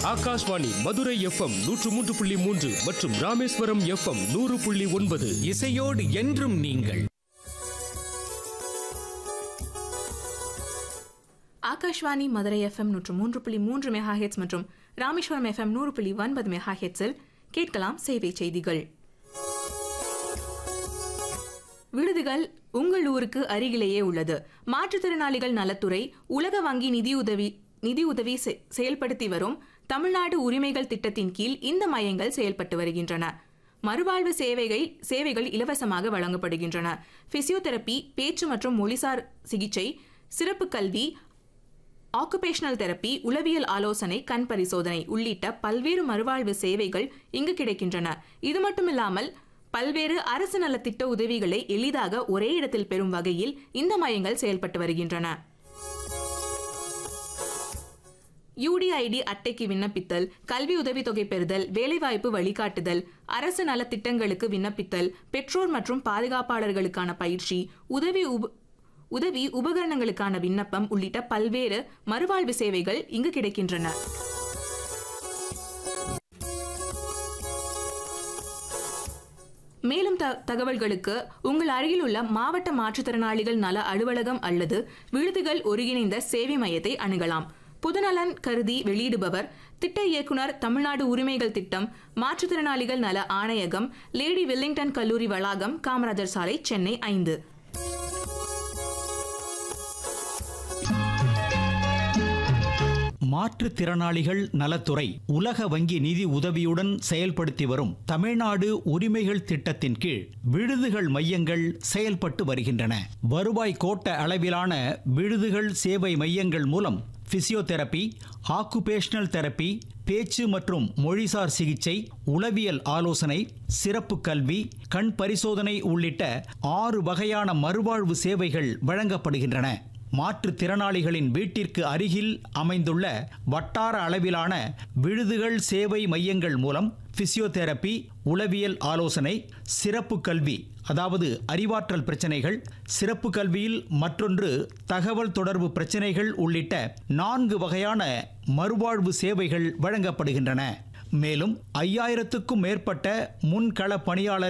Akashvani Madurai FM நூற்று மூன்று புள்ளி மூன்று மற்றும் ராமேஸ்வரம் எஃப்எம் நூறு புள்ளி ஒன்பது இசையோடு என்றும் நீங்கள் ஆகாஷ்வாணி மதுரை எஃப்எம் நூற்று மூன்று புள்ளி மூன்று மெகா ஹெட்ஸ் மற்றும் ராமேஸ்வரம் எஃப்எம் நூறு புள்ளி ஒன்பது மெகா ஹெட்ஸில் கேட்கலாம் சேவை செய்திகள் விடுதிகள் உங்கள் ஊருக்கு அருகிலேயே உள்ளது மாற்றுத்திறனாளிகள் நலத்துறை உலக வங்கி நிதியுதவி நிதியுதவி செ- செயல்படுத்தி வரும் தமிழ்நாடு உரிமைகள் திட்டத்தின் கீழ் இந்த மையங்கள் செயல்பட்டு வருகின்றன மறுவாழ்வு சேவைகள் சேவைகள் இலவசமாக வழங்கப்படுகின்றன பிசியோதெரபி பேச்சு மற்றும் மொழிசார் சிகிச்சை சிறப்பு கல்வி ஆக்குபேஷனல் தெரப்பி உளவியல் ஆலோசனை கண் பரிசோதனை உள்ளிட்ட பல்வேறு மறுவாழ்வு சேவைகள் இங்கு கிடைக்கின்றன இது மட்டுமில்லாமல் பல்வேறு அரசு நலத்திட்ட உதவிகளை எளிதாக ஒரே இடத்தில் பெறும் வகையில் இந்த மையங்கள் செயல்பட்டு வருகின்றன யூடிஐடி அட்டைக்கு விண்ணப்பித்தல் கல்வி உதவித்தொகை பெறுதல் வேலைவாய்ப்பு வழிகாட்டுதல் அரசு நலத்திட்டங்களுக்கு விண்ணப்பித்தல் பெற்றோர் மற்றும் பாதுகாப்பாளர்களுக்கான பயிற்சி உதவி உப உதவி உபகரணங்களுக்கான விண்ணப்பம் உள்ளிட்ட பல்வேறு மறுவாழ்வு சேவைகள் இங்கு கிடைக்கின்றன மேலும் த தகவல்களுக்கு உங்கள் அருகில் உள்ள மாவட்ட மாற்றுத்திறனாளிகள் நல அலுவலகம் அல்லது விடுதிகள் ஒருங்கிணைந்த சேவை மையத்தை அணுகலாம் பொதுநலன் கருதி வெளியிடுபவர் திட்ட இயக்குனர் தமிழ்நாடு உரிமைகள் திட்டம் மாற்றுத்திறனாளிகள் நல ஆணையகம் லேடி வில்லிங்டன் கல்லூரி வளாகம் காமராஜர் சாலை சென்னை ஐந்து மாற்றுத்திறனாளிகள் நலத்துறை உலக வங்கி நிதி உதவியுடன் செயல்படுத்தி வரும் தமிழ்நாடு உரிமைகள் திட்டத்தின் கீழ் விடுதிகள் மையங்கள் செயல்பட்டு வருகின்றன வருவாய் கோட்ட அளவிலான விடுதிகள் சேவை மையங்கள் மூலம் பிசியோதெரபி ஆக்குபேஷனல் தெரப்பி பேச்சு மற்றும் மொழிசார் சிகிச்சை உளவியல் ஆலோசனை சிறப்பு கல்வி கண் பரிசோதனை உள்ளிட்ட ஆறு வகையான மறுவாழ்வு சேவைகள் வழங்கப்படுகின்றன மாற்றுத்திறனாளிகளின் வீட்டிற்கு அருகில் அமைந்துள்ள வட்டார அளவிலான விடுதிகள் சேவை மையங்கள் மூலம் பிசியோதெரபி உளவியல் ஆலோசனை சிறப்பு கல்வி அதாவது அறிவாற்றல் பிரச்சனைகள் சிறப்பு கல்வியில் மற்றொன்று தகவல் தொடர்பு பிரச்சனைகள் உள்ளிட்ட நான்கு வகையான மறுவாழ்வு சேவைகள் வழங்கப்படுகின்றன மேலும் ஐயாயிரத்துக்கும் மேற்பட்ட முன்கள பணியாளர்